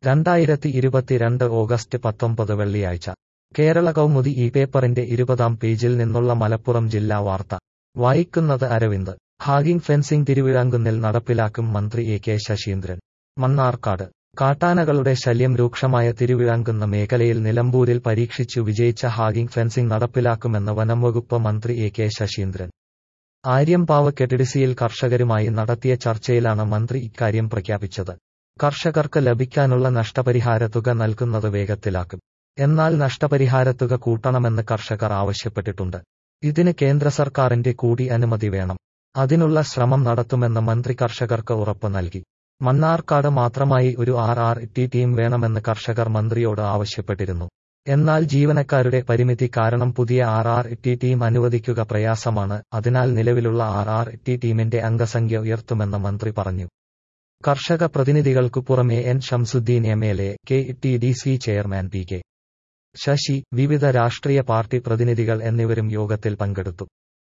രണ്ടായിരത്തി ഇരുപത്തിരണ്ട് ഓഗസ്റ്റ് പത്തൊമ്പത് വെള്ളിയാഴ്ച കേരള കൗമുദി ഈ പേപ്പറിന്റെ ഇരുപതാം പേജിൽ നിന്നുള്ള മലപ്പുറം ജില്ലാ വാർത്ത വായിക്കുന്നത് അരവിന്ദ് ഹാഗിംഗ് ഫെൻസിംഗ് തിരുവിഴാങ്കുന്നിൽ നടപ്പിലാക്കും മന്ത്രി എ കെ ശശീന്ദ്രൻ മണ്ണാർക്കാട് കാട്ടാനകളുടെ ശല്യം രൂക്ഷമായ തിരുവിഴാങ്കുന്ന മേഖലയിൽ നിലമ്പൂരിൽ പരീക്ഷിച്ചു വിജയിച്ച ഹാഗിംഗ് ഫെൻസിംഗ് നടപ്പിലാക്കുമെന്ന് വനംവകുപ്പ് മന്ത്രി എ കെ ശശീന്ദ്രൻ ആര്യമ്പാവ് കെട്ടിടിസിയിൽ കർഷകരുമായി നടത്തിയ ചർച്ചയിലാണ് മന്ത്രി ഇക്കാര്യം പ്രഖ്യാപിച്ചത് കർഷകർക്ക് ലഭിക്കാനുള്ള നഷ്ടപരിഹാര തുക നൽകുന്നത് വേഗത്തിലാക്കും എന്നാൽ നഷ്ടപരിഹാരത്തുക കൂട്ടണമെന്ന് കർഷകർ ആവശ്യപ്പെട്ടിട്ടുണ്ട് ഇതിന് കേന്ദ്ര സർക്കാരിന്റെ കൂടി അനുമതി വേണം അതിനുള്ള ശ്രമം നടത്തുമെന്ന് മന്ത്രി കർഷകർക്ക് ഉറപ്പ് നൽകി മണ്ണാർക്കാട് മാത്രമായി ഒരു ആർ ആർ ടി ടീം വേണമെന്ന് കർഷകർ മന്ത്രിയോട് ആവശ്യപ്പെട്ടിരുന്നു എന്നാൽ ജീവനക്കാരുടെ പരിമിതി കാരണം പുതിയ ആർ ആർ ടി ടീം അനുവദിക്കുക പ്രയാസമാണ് അതിനാൽ നിലവിലുള്ള ആർ ആർ ടി ടീമിന്റെ അംഗസംഖ്യ ഉയർത്തുമെന്ന് മന്ത്രി പറഞ്ഞു കർഷക പ്രതിനിധികൾക്കു പുറമെ N Shamsuddin M L A K T D C chairman P K Sasi വിവിധ രാഷ്ട്രീയ പാർട്ടി പ്രതിനിധികൾ എന്നിവരും യോഗത്തിൽ പങ്കെടുത്തു